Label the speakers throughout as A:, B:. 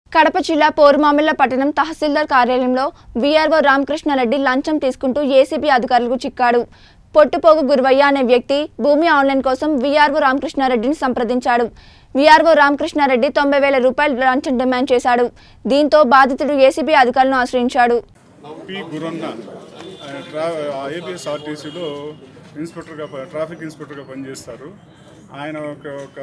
A: కడప జిల్లా పోరుమామిళ్ల పట్టణం తహసీల్దార్ కార్యాలయంలో వీఆర్ఓ రామకృష్ణారెడ్డి లంచం తీసుకుంటూ ఏసీబీ అధికారులకు చిక్కాడు పొట్టుపోగు గురువయ్య అనే వ్యక్తి భూమి ఆన్లైన్ కోసం వీఆర్ఓ రామకృష్ణారెడ్డిని సంప్రదించాడు వీఆర్ఓ రామకృష్ణారెడ్డి తొంభై వేల రూపాయలు లంచం డిమాండ్ చేశాడు దీంతో బాధితుడు ఏసీబీ అధికారులను ఆశ్రయించాడు
B: పి గురన్న ఆయన ట్రా ఏపీఎస్ ఆర్టీసీలో ఇన్స్పెక్టర్గా ప- ట్రాఫిక్ ఇన్స్పెక్టర్గా పనిచేస్తారు ఆయన ఒక ఒక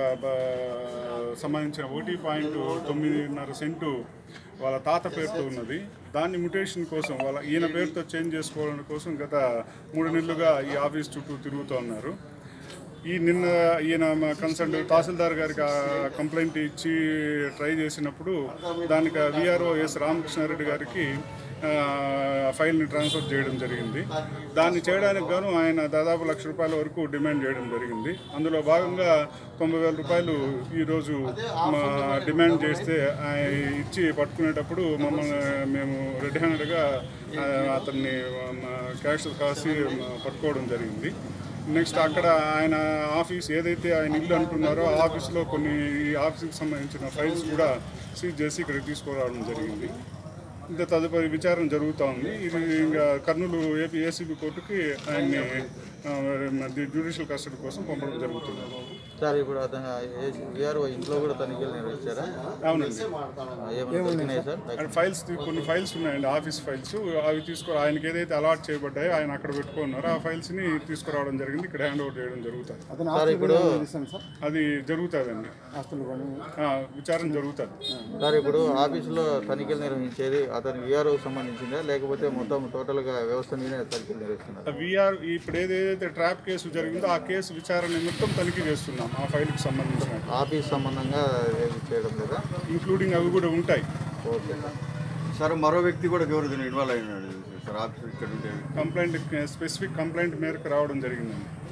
B: బ- సంబంధించిన ఒకటి పాయింట్ తొమ్మిదిన్నర సెంటు వాళ్ళ తాత పేరుతో ఉన్నది దాన్ని మ్యుటేషన్ కోసం వాళ్ళ ఈయన పేరుతో చేంజ్ చేసుకోవడం కోసం గత మూడు నెలలుగా ఈ ఆఫీస్ చుట్టూ తిరుగుతూ ఉన్నారు ఈ నిన్న ఈయన మా కన్సర్న్ తహసీల్దార్ గారికి ఆ కంప్లైంట్ ఇచ్చి ట్రై చేసినప్పుడు దానికి విఆర్ఓ ఎస్ రామకృష్ణారెడ్డి గారికి ఆ, ఫైల్ని ట్రాన్స్ఫర్ చేయడం జరిగింది దాన్ని చేయడానికి గాను ఆయన దాదాపు లక్ష రూపాయల వరకు డిమాండ్ చేయడం జరిగింది అందులో భాగంగా తొంభై వేల రూపాయలు ఈరోజు మా డిమాండ్ చేస్తే ఆయన ఇచ్చి పట్టుకునేటప్పుడు మమ్మల్ని మేము రెడ్ హ్యాండెడ్గా అతన్ని మా క్యాష్ కాసి పట్టుకోవడం జరిగింది నెక్స్ట్ అక్కడ ఆయన ఆఫీస్ ఏదైతే ఆయన ఇల్లు అంటున్నారో ఆ ఆఫీస్లో కొన్ని ఈ ఆఫీస్కి సంబంధించిన ఫైల్స్ కూడా సీజ్ చేసి ఇక్కడికి తీసుకురావడం జరిగింది ఇంకా తదుపరి విచారణ జరుగుతూ ఉంది ఇది ఇంకా కర్నూలు ఏపీ ఏసీబీ కోర్టుకి ఆయన్ని జ్యుడిషియల్ కస్టడీ కోసం పంపడం జరుగుతుంది
C: సార్ ఇప్పుడు అతను విఆర్ఓ ఇంట్లో కూడా తనిఖీలు నిర్వహించారా
B: అవునండి
C: ఏమైనా దొరికినాయి సార్
B: ఆయన ఫైల్స్ తీ- కొన్ని ఫైల్స్ ఉన్నాయండి ఆఫీస్ ఫైల్స్ అవి తీసుకో ఆయనకి ఏదైతే అలాట్ చేయబడ్డాయో ఆయన అక్కడ పెట్టుకున్నారో ఆ ఫైల్స్ని తీసుకురావడం జరిగింది ఇక్కడ హ్యాండ్ ఓవర్ చేయడం జరుగుతుంది
C: సార్ ఇప్పుడు
B: అది జరుగుతుందండి ఆ, విచారణ జరుగుతుంది
C: సార్ ఇప్పుడు ఆఫీసులో తనిఖీలు నిర్వహించేది అతని విఆర్ఓకి సంబంధించిందా లేకపోతే మొత్తం టోటల్గా వ్యవస్థ మీదే తనిఖీలు నిర్వహిస్తున్నారు
B: విఆర్ ఇప్పుడు ఏదైతే ట్రాప్ కేసు జరిగిందో ఆ కేసు విచారణ నిమిత్తం తనిఖీ చేస్తున్నాం ఆ ఫైల్కి సంబంధించిన
C: ఆఫీస్ సంబంధంగా ఏది చేయడం లేదా
B: ఇంక్లూడింగ్ అవి కూడా ఉంటాయి
C: ఓకే సార్
D: సార్ మరో వ్యక్తి కూడా ఎవరు ఇన్వాల్వ్ అయినాడు సార్ ఆఫీస్ ఇక్కడ ఉంటే
B: కంప్లైంట్ స్పెసిఫిక్ కంప్లైంట్ మేరకు రావడం జరిగిందండి